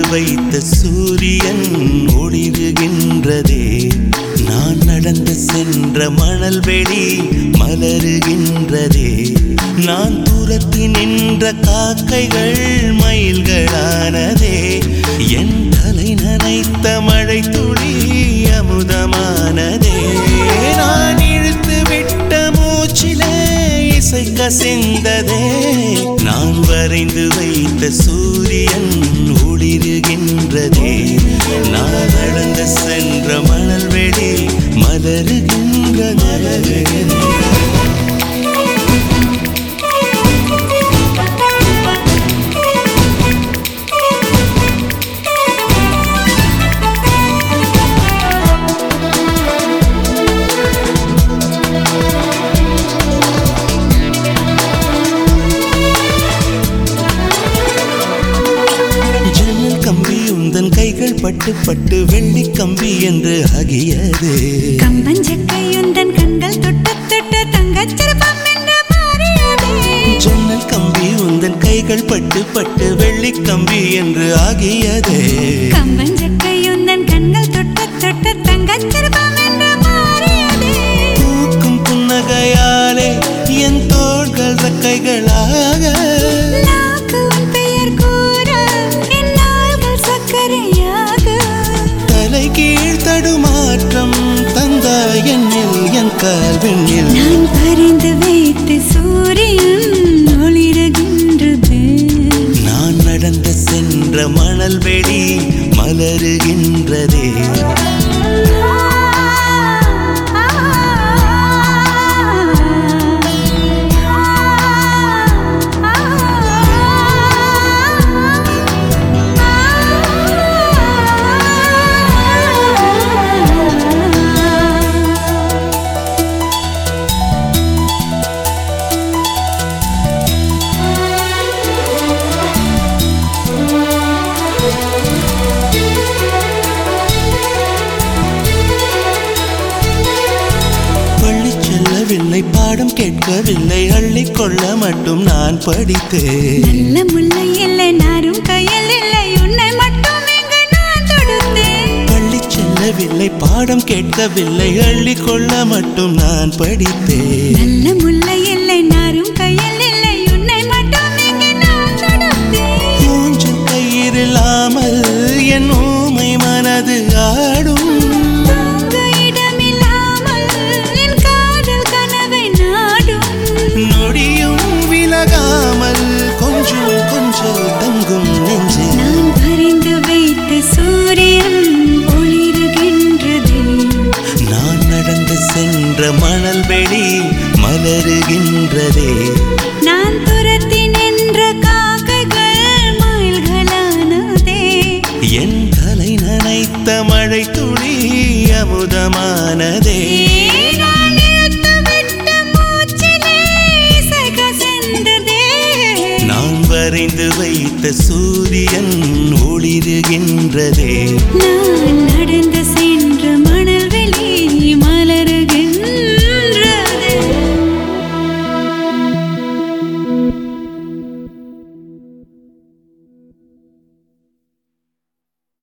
வைத்த சூரியன் ஒளிருகின்றதே நான் நடந்து சென்ற மணல் வெளி மலருகின்றதே நான் தூரத்தி நின்ற காக்கைகள் மயில்களானதே என் தலை நனைத்த மழை துளி அமுதமானதே நான் இழுத்து விட்ட மூச்சிலே இசை கசிந்ததே நான் வரைந்து வைத்த சூரியன் ஒளிருகின்றதே நான் நடந்து சென்ற மணல் வெளி மலருகின்ற மலருகின்ற ஜன்னல் கம்பி உந்தன் கைகள் பட்டு பட்டு வெள்ளி கம்பி என்று ஆகியது கம்பஞ்சக்கையுந்தன் கண்கள் தொட்டு தொட்டு தங்கச் சிற்பம் என்று மாறியதே ஜன்னல் கம்பி உந்தன் கைகள் பட்டு பட்டு வெள்ளி கம்பி என்று ஆகியதே கம்பஞ்சக்கையுந்தன் கண்கள் தொட்டு தொட்டு தங்கச் சிற்பம் என்று மாறியதே பூக்கும் புன்னகையாலே என் தோள்கள் ரெக்கைகளாக நாக்கு உன் பெயர் கூற என் நாள்கள் சர்க்கரையாக தலை கீழ் தடுமாற்றம் தந்தாய் என்னில் என் கால்வெண்ணில் நான் பறிந்து வைத்து சூரியன் ஒளிருகின்றது நான் நடந்து சென்ற மணல் வெளி மலருகின்றதே பள்ளி செல்லவில்லை பாடம் கேட்கவில்லை அள்ளிக் கொள்ள மட்டும் நான் படித்தேன் நல்ல முல்லை இல்லை நாரும் கையில் இல்லை உன்னை மட்டும் இங்கு நான் தொடுத்தேன் பள்ளி செல்லவில்லை பாடம் கேட்கவில்லை அள்ளிக் கொள்ள மட்டும் நான் படித்தேன் நல்ல முல்லை இல்லை நாரும் கையில் இல்லை உன்னை மட்டும் இங்கு நான் தொடுத்தேன் மூஞ்சல் கயிறில்லாமல் என் ஊமை மனது ஆடும் தூங்க இடமில்லாமல் என் காதல் கனவை நாடும் நொடியும் விலகாமல் கொஞ்சம் கொஞ்சம் தங்கும் நெஞ்சு நான் பறிந்து வைத்த சூரியன் ஒளிருகின்றது நான் நடந்து சென்ற மணல் வெளி மலருகின்றதே நான் துரத்தி நின்ற காக்கைகள் மயில்களானதே என் தலை நனைத்த மழை துளி அமுதமானதே நான் இழுத்து விட்ட மூச்சிலே இசை கசிந்ததே. நான் வரைந்து வைத்த சூரியன் ஒளிருகின்றதே நான் நடந்து